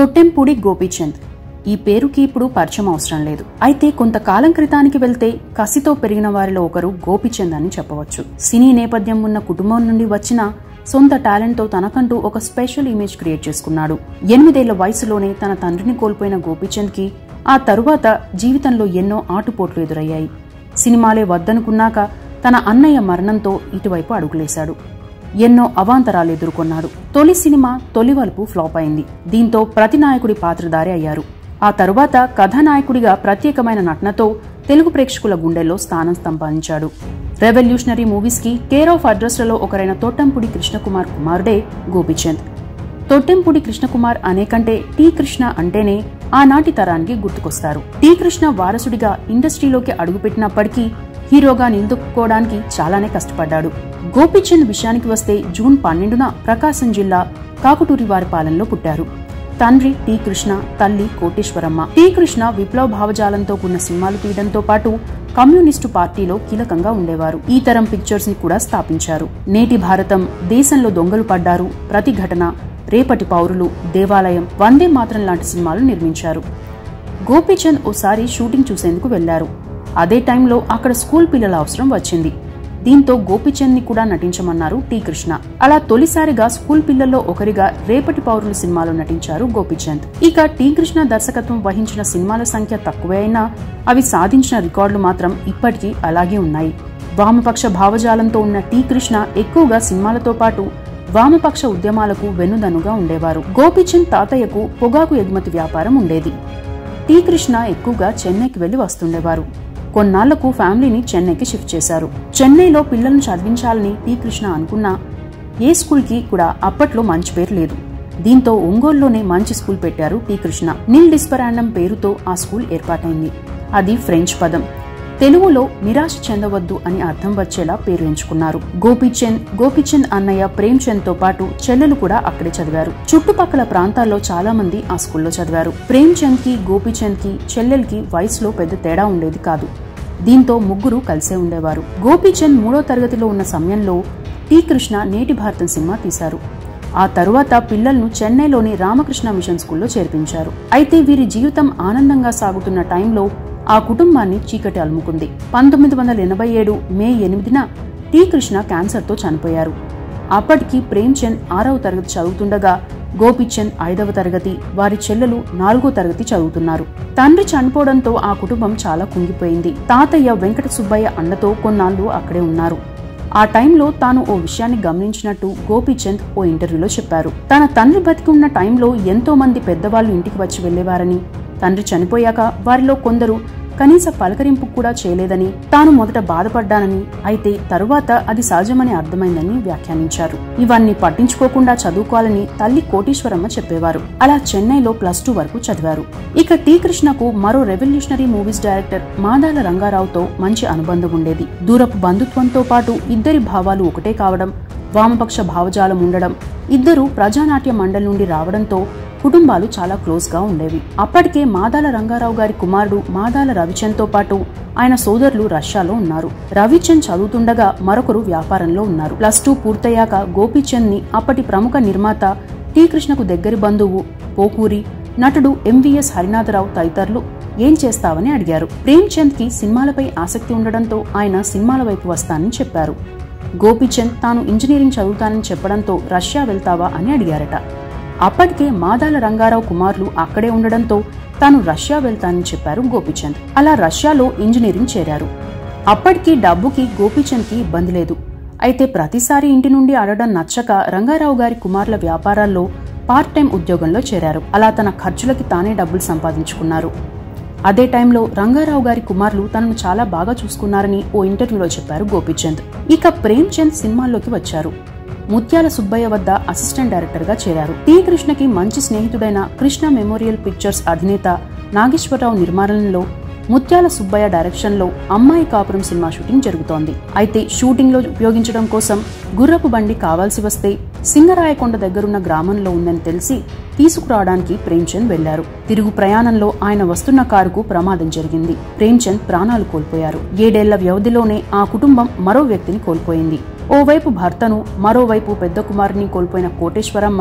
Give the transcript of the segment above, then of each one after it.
తొట్టెంపూడి గోపీచంద్ ఈ పేరుకి ఇప్పుడు పరిచయం అవసరం లేదు అయితే కొంతకాలం క్రితానికి వెళ్తే కసితో పెరిగిన వారిలో ఒకరు గోపీచంద్ అని చెప్పవచ్చు సినీ నేపథ్యం ఉన్న కుటుంబం నుండి వచ్చిన సొంత టాలెంట్ తో తనకంటూ ఒక స్పెషల్ ఇమేజ్ క్రియేట్ చేసుకున్నాడు ఎనిమిదేళ్ల వయసులోనే తన తండ్రిని కోల్పోయిన గోపీచంద్ కి ఆ తరువాత జీవితంలో ఎన్నో ఆటుపోట్లు ఎదురయ్యాయి సినిమాలే వద్దనుకున్నాక తన అన్నయ్య మరణంతో ఇటువైపు అడుగులేశాడు ఎన్నో అవాంతరాలు ఎదుర్కొన్నాడు తొలి సినిమా తొలి వలుపు ఫ్లాప్ అయింది దీంతో ప్రతినాయకుడి పాత్రధారి అయ్యారు ఆ తరువాత కథానాయకుడిగా ప్రత్యేకమైన నటనతో తెలుగు ప్రేక్షకుల గుండెల్లో స్థానం సంపాదించాడు రెవల్యూషనరీ మూవీస్ కి కేర్ ఆఫ్ అడ్రస్లలో ఒకరైన తోటంపుడి కృష్ణకుమార్ కుమారుడే గోపిచంద్ తొట్టెంపూడి కృష్ణకుమార్ అనేకంటే టి కృష్ణ అంటేనే ఆనాటి తరానికి గుర్తుకొస్తారు టి కృష్ణ వారసుడిగా ఇండస్ట్రీలోకి అడుగుపెట్టినప్పటికీ హీరోగా నిలుదుకోవడానికి చాలానే కష్టపడ్డాడు గోపీచంద్ విషయానికి వస్తే జూన్ పన్నెండున ప్రకాశం జిల్లా కాకుటూరి వారి పాలనలో పుట్టారు తండ్రి టి కృష్ణ తల్లి కోటేశ్వరమ్మ టి కృష్ణ విప్లవ భావజాలంతో కూడిన సినిమాలు తీయడంతో పాటు కమ్యూనిస్టు పార్టీలో కీలకంగా ఉండేవారు ఈ తరం పిక్చర్స్ ని కూడా స్థాపించారు నేటి భారతం దేశంలో దొంగలు పడ్డారు ప్రతిఘటన రేపటి పౌరులు దేవాలయం వందే మాత్రం లాంటి సినిమాలు నిర్మించారు గోపీచంద్ ఓసారి షూటింగ్ చూసేందుకు వెళ్లారు అదే టైంలో అక్కడ స్కూల్ పిల్లల అవసరం వచ్చింది దీంతో గోపీచంద్ ని కూడా నటించమన్నారు టి కృష్ణ అలా తొలిసారిగా స్కూల్ పిల్లల్లో ఒకరిగా రేపటి పౌరులు సినిమాలో నటించారు గోపీచంద్ ఇక టి కృష్ణ దర్శకత్వం వహించిన సినిమాల సంఖ్య తక్కువే అయినా అవి సాధించిన రికార్డులు మాత్రం ఇప్పటికీ అలాగే ఉన్నాయి వామపక్ష భావజాలంతో ఉన్న టి కృష్ణ ఎక్కువగా సినిమాలతో పాటు వామపక్ష ఉద్యమాలకు వెన్నుదన్నుగా ఉండేవారు గోపీచంద్ తాతయ్యకు పొగాకు ఎగుమతి వ్యాపారం ఉండేది టి కృష్ణ ఎక్కువగా చెన్నైకి వెళ్లి వస్తుండేవారు కొన్నాళ్లకు ఫ్యామిలీని చెన్నైకి షిఫ్ట్ చేశారు చెన్నైలో పిల్లలను చదివించాలని టి కృష్ణ అనుకున్నా ఏ స్కూల్కి కూడా అప్పట్లో మంచి పేరు లేదు దీంతో ఒంగోలులోనే మంచి స్కూల్ పెట్టారు టి కృష్ణ నిల్ డిస్పరాండం పేరుతో ఆ స్కూల్ ఏర్పాటైంది అది ఫ్రెంచ్ పదం తెలుగులో నిరాశ చెందవద్దు అని అర్థం వచ్చేలా పేరు ఎంచుకున్నారు గోపీచంద్ గోపీచంద్ అన్నయ్య ప్రేమ్చంద్ తో పాటు చెల్లెలు కూడా అక్కడే చదివారు చుట్టుపక్కల ప్రాంతాల్లో చాలా మంది ఆ స్కూల్లో చదివారు ప్రేమ్చంద్ కి గోపీచంద్ కి చెల్లెల్కి వయసులో పెద్ద తేడా ఉండేది కాదు దీంతో ముగ్గురు కలిసే ఉండేవారు గోపీచంద్ మూడో తరగతిలో ఉన్న సమయంలో టి కృష్ణ నేటి భారతం సినిమా తీశారు ఆ తరువాత పిల్లలను చెన్నైలోని రామకృష్ణ మిషన్ స్కూల్లో చేర్పించారు అయితే వీరి జీవితం ఆనందంగా సాగుతున్న టైంలో ఆ కుటుంబాన్ని చీకటి అలుముకుంది పంతొమ్మిది వందల ఎనభై ఏడు మే ఎనిమిదిన టి కృష్ణ క్యాన్సర్తో చనిపోయారు అప్పటికి ప్రేమ్చంద్ ఆరవ తరగతి చదువుతుండగా గోపిచంద్ ఐదవ తరగతి వారి చెల్లెలు నాలుగో తరగతి చదువుతున్నారు తండ్రి చనిపోవడంతో ఆ కుటుంబం చాలా కుంగిపోయింది తాతయ్య వెంకట సుబ్బయ్య అండతో కొన్నాళ్లు అక్కడే ఉన్నారు ఆ టైంలో తాను ఓ విషయాన్ని గమనించినట్టు గోపీచంద్ ఓ ఇంటర్వ్యూలో చెప్పారు తన తండ్రి బతికి ఉన్న టైంలో ఎంతో మంది పెద్దవాళ్లు ఇంటికి వచ్చి వెళ్లేవారని తండ్రి చనిపోయాక వారిలో కొందరు కనీస పలకరింపు కూడా చేయలేదని తాను మొదట బాధపడ్డానని అయితే తరువాత అది సహజమని అర్థమైందని వ్యాఖ్యానించారు ఇవన్నీ పట్టించుకోకుండా చదువుకోవాలని తల్లి కోటీశ్వరమ్మ చెప్పేవారు అలా చెన్నైలో ప్లస్ టూ వరకు చదివారు ఇక టి కృష్ణకు మరో రెవల్యూషనరీ మూవీస్ డైరెక్టర్ మాదాల రంగారావుతో మంచి అనుబంధం ఉండేది దూరపు బంధుత్వంతో పాటు ఇద్దరి భావాలు ఒకటే కావడం వామపక్ష భావజాలం ఉండడం ఇద్దరు ప్రజానాట్య మండలి నుండి రావడంతో కుటుంబాలు చాలా క్లోజ్ గా ఉండేవి అప్పటికే మాదాల రంగారావు గారి కుమారుడు మాదాల రవిచంద్ తో పాటు ఆయన సోదరులు రష్యాలో ఉన్నారు రవిచంద్ చదువుతుండగా మరొకరు వ్యాపారంలో ఉన్నారు ప్లస్ టూ పూర్తయ్యాక గోపీచంద్ ని అప్పటి ప్రముఖ నిర్మాత టి కృష్ణకు దగ్గరి బంధువు పోకూరి నటుడు ఎంవిఎస్ హరినాథరావు తదితరులు ఏం చేస్తావని అడిగారు ప్రేమ్చంద్ కి సినిమాలపై ఆసక్తి ఉండడంతో ఆయన సినిమాల వైపు వస్తానని చెప్పారు గోపీచంద్ తాను ఇంజనీరింగ్ చదువుతానని చెప్పడంతో రష్యా వెళ్తావా అని అడిగారట అప్పటికే మాదాల రంగారావు కుమారులు అక్కడే ఉండడంతో తాను రష్యా వెళ్తానని చెప్పారు గోపీచంద్ అలా రష్యాలో ఇంజనీరింగ్ చేరారు అప్పటికి డబ్బుకి గోపీచంద్కి ఇబ్బంది లేదు అయితే ప్రతిసారి ఇంటి నుండి అడగడం నచ్చక రంగారావు గారి కుమారుల వ్యాపారాల్లో పార్ట్ టైం ఉద్యోగంలో చేరారు అలా తన ఖర్చులకి తానే డబ్బులు సంపాదించుకున్నారు అదే టైంలో రంగారావు గారి కుమారులు తనను చాలా బాగా చూసుకున్నారని ఓ ఇంటర్వ్యూలో చెప్పారు గోపీచంద్ ఇక ప్రేమ్చంద్ సినిమాల్లోకి వచ్చారు ముత్యాల సుబ్బయ్య వద్ద అసిస్టెంట్ డైరెక్టర్ గా చేరారు టి కృష్ణకి మంచి స్నేహితుడైన కృష్ణ మెమోరియల్ పిక్చర్స్ అధినేత నాగేశ్వరరావు నిర్మాణంలో ముత్యాల సుబ్బయ్య డైరెక్షన్ లో అమ్మాయి కాపురం సినిమా షూటింగ్ జరుగుతోంది అయితే షూటింగ్ లో ఉపయోగించడం కోసం గుర్రపు బండి కావాల్సి వస్తే సింగరాయకొండ దగ్గరున్న గ్రామంలో ఉందని తెలిసి తీసుకురావడానికి ప్రేమ్చంద్ వెళ్లారు తిరుగు ప్రయాణంలో ఆయన వస్తున్న కారుకు ప్రమాదం జరిగింది ప్రేమ్చంద్ ప్రాణాలు కోల్పోయారు ఏడేళ్ల వ్యవధిలోనే ఆ కుటుంబం మరో వ్యక్తిని కోల్పోయింది ఓవైపు భర్తను మరోవైపు పెద్ద కుమారుని కోల్పోయిన కోటేశ్వరమ్మ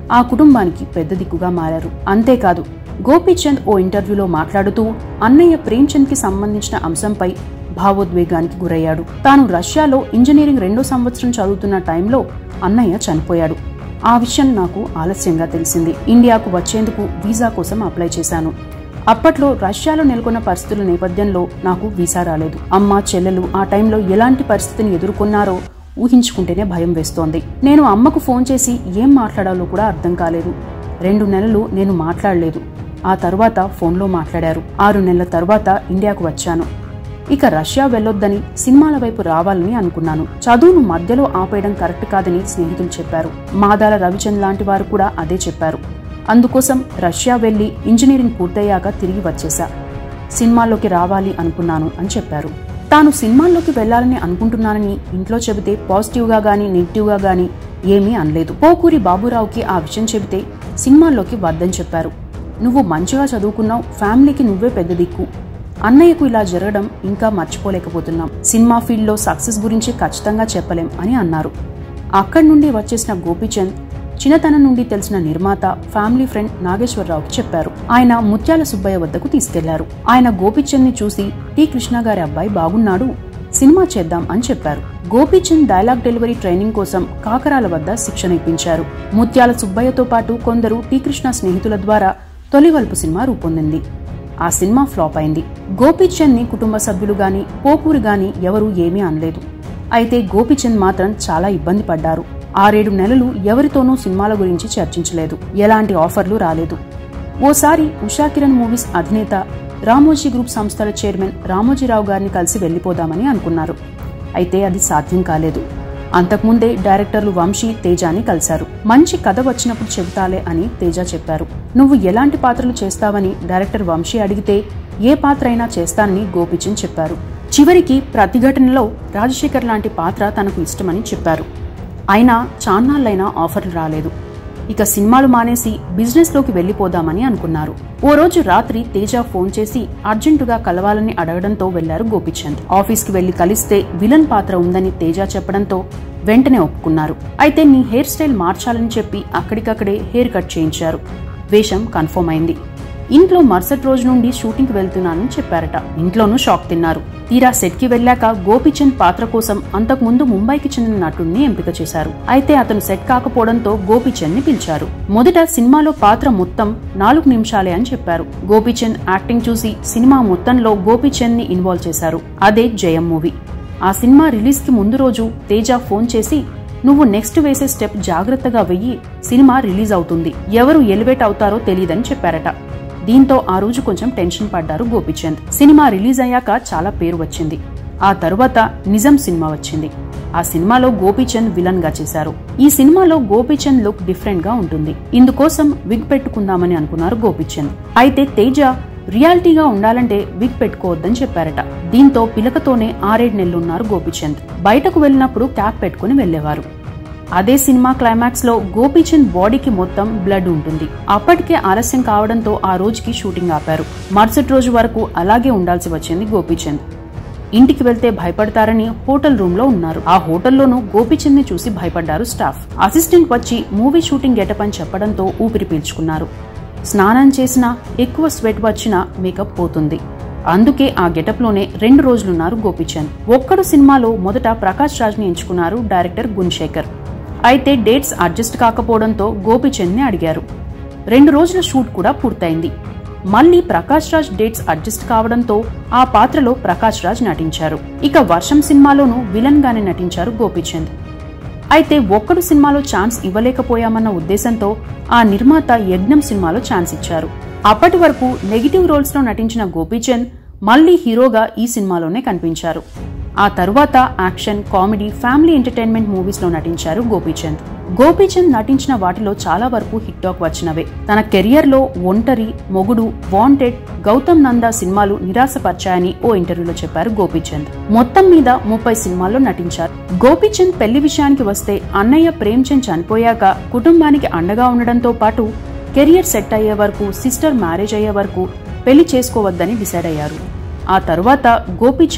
ఆ కుటుంబానికి పెద్ద దిక్కుగా మారారు అంతేకాదు గోపీచంద్ ఓ ఇంటర్వ్యూలో మాట్లాడుతూ అన్నయ్య ప్రేమ్చంద్ కి సంబంధించిన అంశంపై భావోద్వేగానికి గురయ్యాడు తాను రష్యాలో ఇంజనీరింగ్ రెండో సంవత్సరం చదువుతున్న టైంలో అన్నయ్య చనిపోయాడు ఆ విషయం నాకు ఆలస్యంగా తెలిసింది ఇండియాకు వచ్చేందుకు వీసా కోసం అప్లై చేశాను అప్పట్లో రష్యాలో నెలకొన్న పరిస్థితుల నేపథ్యంలో నాకు వీసా రాలేదు అమ్మ చెల్లెలు ఆ టైంలో ఎలాంటి పరిస్థితిని ఎదుర్కొన్నారో ఊహించుకుంటేనే భయం వేస్తోంది నేను అమ్మకు ఫోన్ చేసి ఏం మాట్లాడాలో కూడా అర్థం కాలేదు రెండు నెలలు నేను మాట్లాడలేదు ఆ తర్వాత ఫోన్లో మాట్లాడారు ఆరు నెలల తర్వాత ఇండియాకు వచ్చాను ఇక రష్యా వెళ్ళొద్దని సినిమాల వైపు రావాలని అనుకున్నాను చదువును మధ్యలో ఆపేయడం కరెక్ట్ కాదని స్నేహితులు చెప్పారు మాదాల రవిచంద్ లాంటి వారు కూడా అదే చెప్పారు అందుకోసం రష్యా వెళ్లి ఇంజనీరింగ్ పూర్తయ్యాక తిరిగి వచ్చేశా సినిమాల్లోకి రావాలి అనుకున్నాను అని చెప్పారు తాను సినిమాల్లోకి వెళ్లాలని అనుకుంటున్నానని ఇంట్లో చెబితే పాజిటివ్గా గానీ నెగిటివ్గా గానీ ఏమీ అనలేదు పోకూరి బాబురావుకి ఆ విషయం చెబితే సినిమాల్లోకి వద్దని చెప్పారు నువ్వు మంచిగా చదువుకున్నావు ఫ్యామిలీకి నువ్వే పెద్ద దిక్కు అన్నయ్యకు ఇలా జరగడం ఇంకా మర్చిపోలేకపోతున్నాం సినిమా ఫీల్డ్లో సక్సెస్ గురించి ఖచ్చితంగా చెప్పలేం అని అన్నారు అక్కడి నుండి వచ్చేసిన గోపీచంద్ చిన్నతనం నుండి తెలిసిన నిర్మాత ఫ్యామిలీ ఫ్రెండ్ నాగేశ్వరరావుకి చెప్పారు ఆయన ముత్యాల సుబ్బయ్య వద్దకు తీసుకెళ్లారు ఆయన గోపీచంద్ ని చూసి టి కృష్ణ గారి అబ్బాయి బాగున్నాడు సినిమా చేద్దాం అని చెప్పారు గోపీచంద్ డైలాగ్ డెలివరీ ట్రైనింగ్ కోసం కాకరాల వద్ద శిక్షణ ఇప్పించారు ముత్యాల సుబ్బయ్యతో పాటు కొందరు టి కృష్ణ స్నేహితుల ద్వారా తొలివల్పు సినిమా రూపొందింది ఆ సినిమా ఫ్లాప్ అయింది గోపీచంద్ ని కుటుంబ సభ్యులు గాని పోకూరు గాని ఎవరూ ఏమీ అనలేదు అయితే గోపీచంద్ మాత్రం చాలా ఇబ్బంది పడ్డారు ఆరేడు నెలలు ఎవరితోనూ సినిమాల గురించి చర్చించలేదు ఎలాంటి ఆఫర్లు రాలేదు ఓసారి ఉషా కిరణ్ మూవీస్ అధినేత రామోజీ గ్రూప్ సంస్థల చైర్మన్ రామోజీరావు గారిని కలిసి వెళ్లిపోదామని అనుకున్నారు అయితే అది సాధ్యం కాలేదు అంతకుముందే డైరెక్టర్లు వంశీ తేజాని కలిశారు మంచి కథ వచ్చినప్పుడు చెబుతాలే అని తేజ చెప్పారు నువ్వు ఎలాంటి పాత్రలు చేస్తావని డైరెక్టర్ వంశీ అడిగితే ఏ పాత్ర అయినా చేస్తానని గోపిచంద్ చెప్పారు చివరికి ప్రతిఘటనలో రాజశేఖర్ లాంటి పాత్ర తనకు ఇష్టమని చెప్పారు అయినా చాన్నాళ్ళైనా ఆఫర్లు రాలేదు ఇక సినిమాలు మానేసి బిజినెస్ లోకి వెళ్లిపోదామని అనుకున్నారు ఓ రోజు రాత్రి తేజ ఫోన్ చేసి అర్జెంటుగా కలవాలని అడగడంతో వెళ్లారు గోపిచంద్ ఆఫీస్ కి వెళ్లి కలిస్తే విలన్ పాత్ర ఉందని తేజ చెప్పడంతో వెంటనే ఒప్పుకున్నారు అయితే నీ హెయిర్ స్టైల్ మార్చాలని చెప్పి అక్కడికక్కడే హెయిర్ కట్ చేయించారు వేషం కన్ఫర్మ్ అయింది ఇంట్లో మరుసటి రోజు నుండి షూటింగ్ కి వెళ్తున్నానని చెప్పారట ఇంట్లోనూ షాక్ తిన్నారు తీరా సెట్ కి వెళ్లాక గోపిచంద్ పాత్ర కోసం అంతకుముందు ముంబైకి చెందిన నటుడిని ఎంపిక చేశారు అయితే అతను సెట్ కాకపోవడంతో గోపిచంద్ ని పిలిచారు మొదట సినిమాలో పాత్ర మొత్తం నాలుగు నిమిషాలే అని చెప్పారు గోపిచంద్ యాక్టింగ్ చూసి సినిమా మొత్తంలో గోపిచంద్ ని ఇన్వాల్వ్ చేశారు అదే జయం మూవీ ఆ సినిమా రిలీజ్ కి ముందు రోజు తేజ ఫోన్ చేసి నువ్వు నెక్స్ట్ వేసే స్టెప్ జాగ్రత్తగా వెయ్యి సినిమా రిలీజ్ అవుతుంది ఎవరు ఎలివేట్ అవుతారో తెలియదని చెప్పారట దీంతో ఆ రోజు కొంచెం టెన్షన్ పడ్డారు గోపిచంద్ సినిమా రిలీజ్ అయ్యాక చాలా పేరు వచ్చింది ఆ తరువాత నిజం సినిమా వచ్చింది ఆ సినిమాలో గోపీచంద్ విలన్ గా చేశారు ఈ సినిమాలో గోపీచంద్ లుక్ డిఫరెంట్ గా ఉంటుంది ఇందుకోసం విగ్ పెట్టుకుందామని అనుకున్నారు గోపీచంద్ అయితే తేజ రియాలిటీగా ఉండాలంటే విగ్ పెట్టుకోవద్దని చెప్పారట దీంతో పిలకతోనే ఆరేడు నెలలున్నారు గోపీచంద్ బయటకు వెళ్ళినప్పుడు క్యాప్ పెట్టుకుని వెళ్లేవారు అదే సినిమా క్లైమాక్స్ లో గోపీచంద్ బాడీకి మొత్తం బ్లడ్ ఉంటుంది అప్పటికే ఆలస్యం కావడంతో ఆ రోజుకి షూటింగ్ ఆపారు మరుసటి రోజు వరకు అలాగే ఉండాల్సి వచ్చింది గోపీచంద్ ఇంటికి వెళ్తే భయపడతారని హోటల్ రూమ్ లో ఉన్నారు ఆ హోటల్లోనూ గోపీచంద్ ని చూసి భయపడ్డారు స్టాఫ్ అసిస్టెంట్ వచ్చి మూవీ షూటింగ్ గెటప్ అని చెప్పడంతో ఊపిరి పీల్చుకున్నారు స్నానం చేసినా ఎక్కువ స్వెట్ వచ్చినా మేకప్ పోతుంది అందుకే ఆ గెటప్ లోనే రెండు రోజులున్నారు గోపీచంద్ ఒక్కడు సినిమాలో మొదట ప్రకాష్ రాజ్ ని ఎంచుకున్నారు డైరెక్టర్ గుణశేఖర్ అయితే డేట్స్ అడ్జస్ట్ కాకపోవడంతో గోపీచంద్ ని అడిగారు రెండు రోజుల షూట్ కూడా పూర్తయింది మళ్లీ ప్రకాష్ రాజ్ డేట్స్ అడ్జస్ట్ కావడంతో ఆ పాత్రలో ప్రకాష్ రాజ్ నటించారు ఇక వర్షం సినిమాలోనూ విలన్ గానే నటించారు గోపీచంద్ అయితే ఒక్కడు సినిమాలో ఛాన్స్ ఇవ్వలేకపోయామన్న ఉద్దేశంతో ఆ నిర్మాత యజ్ఞం సినిమాలో ఛాన్స్ ఇచ్చారు అప్పటి వరకు నెగిటివ్ రోల్స్ లో నటించిన గోపీచంద్ మళ్లీ హీరోగా ఈ సినిమాలోనే కనిపించారు ఆ తరువాత action comedy family entertainment movies లో నటించారు గోపీచంద్ గోపీచంద్ నటించిన వాటిలో చాలా వరకు హిట్ టాక్ వచ్చినవే తన కెరియర్ లో ఒంటరి మొగుడు వాంటెడ్ గౌతమ్ నందా సినిమాలు నిరాశపరిచాయని ఓ ఇంటర్వ్యూలో చెప్పారు గోపీచంద్ మొత్తం మీద ముప్పై సినిమాల్లో నటించారు గోపీచంద్ పెళ్లి విషయానికి వస్తే అన్నయ్య ప్రేమ్చంద్ చనిపోయాక కుటుంబానికి అండగా ఉండడంతో పాటు కెరియర్ సెట్ అయ్యే వరకు సిస్టర్ మ్యారేజ్ అయ్యే వరకు పెళ్లి చేసుకోవద్దని డిసైడ్ అయ్యారు ఆ తరువాత గోపీచంద్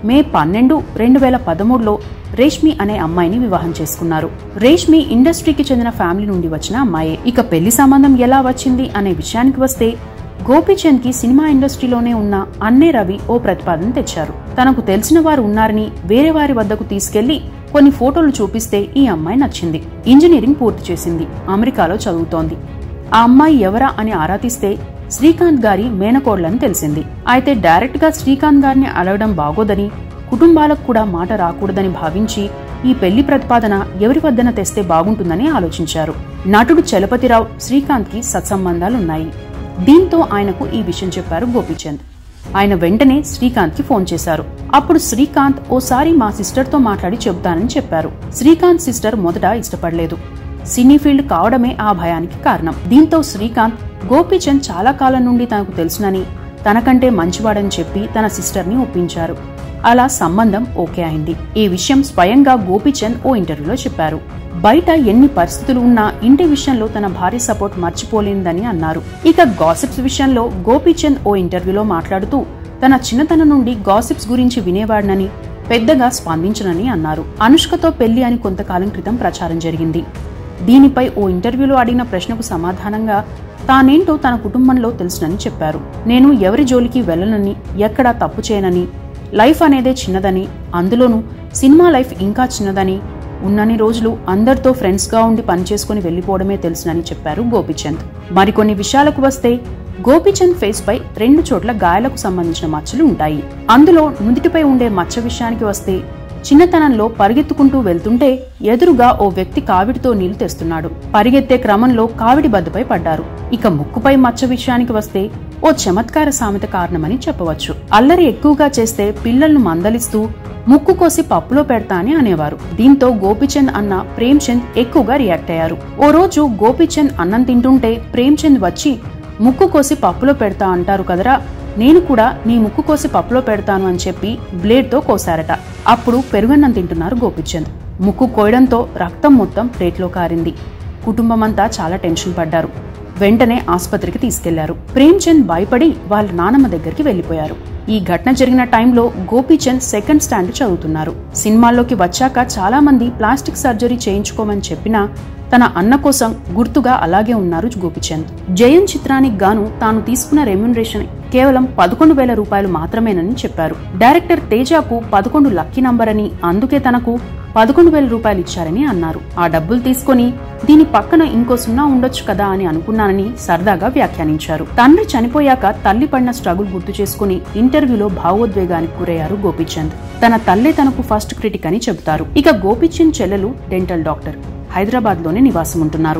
మే పన్నెండు రెండు వేల పదమూడులో రేష్మి అనే అమ్మాయిని వివాహం చేసుకున్నారు రేష్మి ఇండస్ట్రీకి చెందిన ఫ్యామిలీ నుండి వచ్చిన అమ్మాయే ఇక పెళ్లి సంబంధం ఎలా వచ్చింది అనే విషయానికి వస్తే గోపీచంద్ కి సినిమా ఇండస్ట్రీలోనే ఉన్న అన్నే రవి ఓ ప్రతిపాదన తెచ్చారు తనకు తెలిసిన వారు ఉన్నారని వేరే వారి వద్దకు తీసుకెళ్లి కొన్ని ఫోటోలు చూపిస్తే ఈ అమ్మాయి నచ్చింది ఇంజనీరింగ్ పూర్తి చేసింది అమెరికాలో చదువుతోంది ఆ అమ్మాయి ఎవరా అని ఆరా తీస్తే శ్రీకాంత్ గారి మేనకోడ్లని తెలిసింది అయితే డైరెక్ట్ గా శ్రీకాంత్ గారిని అడగడం బాగోదని కుటుంబాలకు కూడా మాట రాకూడదని భావించి ఈ పెళ్లి ప్రతిపాదన ఎవరి వద్దన తెస్తే బాగుంటుందని ఆలోచించారు నటుడు చలపతిరావు శ్రీకాంత్ కి సత్సంబంధాలున్నాయి దీంతో ఆయనకు ఈ విషయం చెప్పారు గోపీచంద్ ఆయన వెంటనే శ్రీకాంత్ కి ఫోన్ చేశారు అప్పుడు శ్రీకాంత్ ఓసారి మా సిస్టర్ తో మాట్లాడి చెబుతానని చెప్పారు శ్రీకాంత్ సిస్టర్ మొదట ఇష్టపడలేదు సినీ ఫీల్డ్ కావడమే ఆ భయానికి కారణం దీంతో శ్రీకాంత్ గోపీచంద్ చాలా కాలం నుండి తనకు తెలుసునని తనకంటే మంచివాడని చెప్పి తన సిస్టర్ ని ఒప్పించారు అలా సంబంధం ఓకే అయింది ఈ విషయం స్వయంగా గోపీచంద్ ఓ ఇంటర్వ్యూలో చెప్పారు బయట ఎన్ని పరిస్థితులు ఉన్నా ఇంటి విషయంలో తన భార్య సపోర్ట్ మర్చిపోలేనిదని అన్నారు ఇక గాసిప్స్ విషయంలో గోపీచంద్ ఓ ఇంటర్వ్యూలో మాట్లాడుతూ తన చిన్నతనం నుండి గాసిప్స్ గురించి వినేవాడినని పెద్దగా స్పందించనని అన్నారు అనుష్కతో పెళ్లి అని కొంతకాలం క్రితం ప్రచారం జరిగింది దీనిపై ఓ ఇంటర్వ్యూలో అడిగిన ప్రశ్నకు సమాధానంగా తానేంటో తన కుటుంబంలో తెలుసునని చెప్పారు నేను ఎవరి జోలికి వెళ్ళనని ఎక్కడా తప్పు చేయనని లైఫ్ అనేదే చిన్నదని అందులోనూ సినిమా లైఫ్ ఇంకా చిన్నదని ఉన్నన్ని రోజులు అందరితో ఫ్రెండ్స్ గా ఉండి పనిచేసుకుని వెళ్లిపోవడమే తెలుసునని చెప్పారు గోపిచంద్ మరికొన్ని విషయాలకు వస్తే గోపిచంద్ ఫేస్ పై రెండు చోట్ల గాయాలకు సంబంధించిన మచ్చలు ఉంటాయి అందులో నుదిటిపై ఉండే మచ్చ విషయానికి వస్తే చిన్నతనంలో పరిగెత్తుకుంటూ వెళ్తుంటే ఎదురుగా ఓ వ్యక్తి కావిడితో నీళ్లు తెస్తున్నాడు పరిగెత్తే క్రమంలో కావిడి బద్దపై పడ్డారు ఇక ముక్కుపై మచ్చ విషయానికి వస్తే ఓ చమత్కార సామెత కారణమని చెప్పవచ్చు అల్లరి ఎక్కువగా చేస్తే పిల్లలను మందలిస్తూ ముక్కు కోసి పప్పులో పెడతా అని అనేవారు దీంతో గోపిచంద్ అన్న ప్రేమ్చంద్ ఎక్కువగా రియాక్ట్ అయ్యారు ఓ రోజు గోపిచంద్ అన్నం తింటుంటే ప్రేమ్చంద్ వచ్చి ముక్కు కోసి పప్పులో పెడతా అంటారు కదరా నేను కూడా నీ ముక్కు కోసి పప్పులో పెడతాను అని చెప్పి బ్లేడ్తో కోసారట అప్పుడు పెరుగన్నం తింటున్నారు గోపిచంద్ ముక్కు కోయడంతో రక్తం మొత్తం ప్లేట్లో కారింది కుటుంబమంతా చాలా టెన్షన్ పడ్డారు వెంటనే ఆసుపత్రికి తీసుకెళ్లారు ప్రేమ్చంద్ భయపడి వాళ్ళ నానమ్మ దగ్గరికి వెళ్లిపోయారు ఈ ఘటన జరిగిన టైంలో గోపీచంద్ సెకండ్ స్టాండర్డ్ చదువుతున్నారు సినిమాల్లోకి వచ్చాక చాలా మంది ప్లాస్టిక్ సర్జరీ చేయించుకోమని చెప్పినా తన అన్న కోసం గుర్తుగా అలాగే ఉన్నారు గోపిచంద్ జయన్ చిత్రానికి గాను తాను తీసుకున్న రెమ్యునరేషన్ కేవలం పదకొండు వేల రూపాయలు మాత్రమేనని చెప్పారు డైరెక్టర్ తేజాకు పదకొండు లక్కీ నంబర్ అని అందుకే తనకు పదకొండు వేల రూపాయలు ఇచ్చారని అన్నారు ఆ డబ్బులు తీసుకుని దీని పక్కన ఇంకో సున్నా ఉండొచ్చు కదా అని అనుకున్నానని సరదాగా వ్యాఖ్యానించారు తండ్రి చనిపోయాక తల్లి పడిన స్ట్రగుల్ గుర్తు చేసుకుని ఇంటర్వ్యూలో భావోద్వేగానికి గురయ్యారు గోపీచంద్ తన తల్లే తనకు ఫస్ట్ క్రిటిక్ అని చెబుతారు ఇక గోపీచంద్ చెల్లెలు డెంటల్ డాక్టర్ హైదరాబాద్ లోనే నివాసం ఉంటున్నారు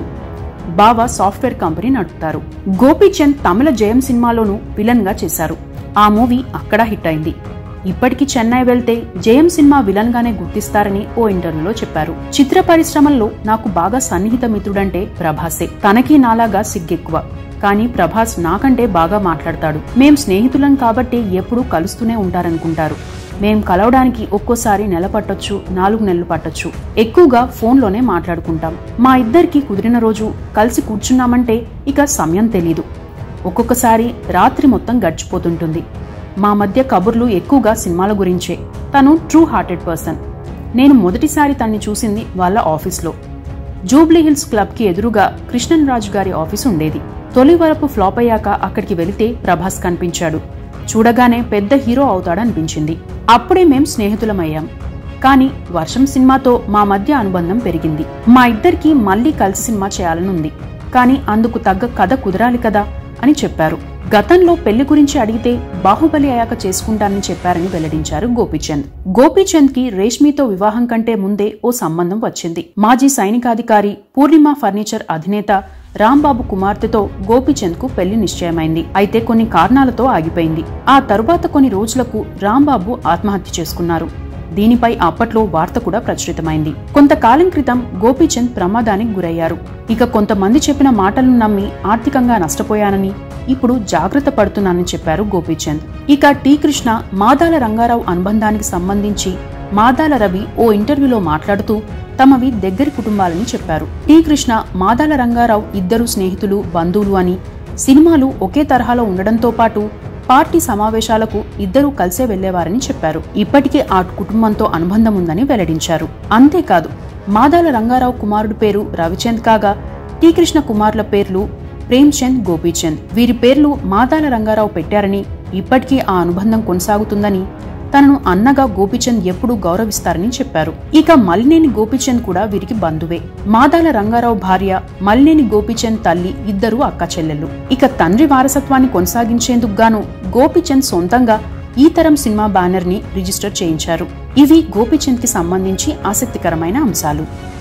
బావ సాఫ్ట్వేర్ కంపెనీ నడుపుతారు గోపీచంద్ తమిళ జయం సినిమాలోనూ విలన్ గా చేశారు ఆ మూవీ అక్కడ హిట్ అయింది ఇప్పటికీ చెన్నై వెళ్తే జయం సినిమా విలన్ గానే గుర్తిస్తారని ఓ ఇంటర్వ్యూలో చెప్పారు చిత్ర పరిశ్రమల్లో నాకు బాగా సన్నిహిత మిత్రుడంటే ప్రభాసే తనకి నాలాగా సిగ్గెక్కువ కానీ ప్రభాస్ నాకంటే బాగా మాట్లాడతాడు మేం స్నేహితులం కాబట్టి ఎప్పుడూ కలుస్తూనే ఉంటారనుకుంటారు మేం కలవడానికి ఒక్కోసారి నెల పట్టొచ్చు నాలుగు నెలలు పట్టొచ్చు ఎక్కువగా ఫోన్లోనే మాట్లాడుకుంటాం మా ఇద్దరికి కుదిరిన రోజు కలిసి కూర్చున్నామంటే ఇక సమయం తెలీదు ఒక్కొక్కసారి రాత్రి మొత్తం గడిచిపోతుంటుంది మా మధ్య కబుర్లు ఎక్కువగా సినిమాల గురించే తను ట్రూ హార్టెడ్ పర్సన్ నేను మొదటిసారి తన్ని చూసింది వాళ్ళ ఆఫీస్లో జూబ్లీ హిల్స్ క్లబ్ కి ఎదురుగా కృష్ణన్ రాజు గారి ఆఫీస్ ఉండేది తొలి వరపు ఫ్లాప్ అయ్యాక అక్కడికి వెళితే ప్రభాస్ కనిపించాడు చూడగానే పెద్ద హీరో అవుతాడనిపించింది అప్పుడే మేం స్నేహితులమయ్యాం కానీ వర్షం సినిమాతో మా మధ్య అనుబంధం పెరిగింది మా ఇద్దరికి మళ్ళీ కలిసి సినిమా చేయాలనుంది కానీ అందుకు తగ్గ కథ కుదరాలి కదా అని చెప్పారు గతంలో పెళ్లి గురించి అడిగితే బాహుబలి అయ్యాక చేసుకుంటానని చెప్పారని వెల్లడించారు గోపీచంద్ గోపీచంద్ కి రేష్మితో వివాహం కంటే ముందే ఓ సంబంధం వచ్చింది మాజీ సైనికాధికారి పూర్ణిమ ఫర్నిచర్ అధినేత రాంబాబు కుమార్తెతో గోపీచంద్ కు పెళ్లి నిశ్చయమైంది అయితే కొన్ని కారణాలతో ఆగిపోయింది ఆ తరువాత కొన్ని రోజులకు రాంబాబు ఆత్మహత్య చేసుకున్నారు దీనిపై అప్పట్లో వార్త కూడా ప్రచురితమైంది కొంతకాలం క్రితం గోపీచంద్ ప్రమాదానికి గురయ్యారు ఇక కొంతమంది చెప్పిన మాటలను నమ్మి ఆర్థికంగా నష్టపోయానని ఇప్పుడు జాగ్రత్త పడుతున్నానని చెప్పారు గోపీచంద్ ఇక టీ కృష్ణ మాదాల రంగారావు అనుబంధానికి సంబంధించి మాదాల రవి ఓ ఇంటర్వ్యూలో మాట్లాడుతూ తమవి దగ్గరి కుటుంబాలని చెప్పారు టీ కృష్ణ మాదాల రంగారావు ఇద్దరు స్నేహితులు బంధువులు అని సినిమాలు ఒకే తరహాలో ఉండడంతో పాటు పార్టీ సమావేశాలకు ఇద్దరూ కలిసే వెళ్లేవారని చెప్పారు ఇప్పటికే ఆ కుటుంబంతో అనుబంధం ఉందని వెల్లడించారు అంతేకాదు మాదాల రంగారావు కుమారుడు పేరు రవిచంద్ కాగా టి కృష్ణ కుమార్ల పేర్లు ప్రేమ్చంద్ గోపీచంద్ వీరి పేర్లు మాదాల రంగారావు పెట్టారని ఇప్పటికీ ఆ అనుబంధం కొనసాగుతుందని తనను అన్నగా గోపీచంద్ ఎప్పుడూ గౌరవిస్తారని చెప్పారు ఇక మలినేని గోపీచంద్ కూడా వీరికి బంధువే మాదాల రంగారావు భార్య మలినేని గోపీచంద్ తల్లి ఇద్దరు అక్క చెల్లెళ్ళు ఇక తండ్రి వారసత్వాన్ని కొనసాగించేందుకు గాను గోపీచంద్ సొంతంగా ఈ తరం సినిమా బ్యానర్ ని రిజిస్టర్ చేయించారు ఇవి గోపీచంద్ కి సంబంధించి ఆసక్తికరమైన అంశాలు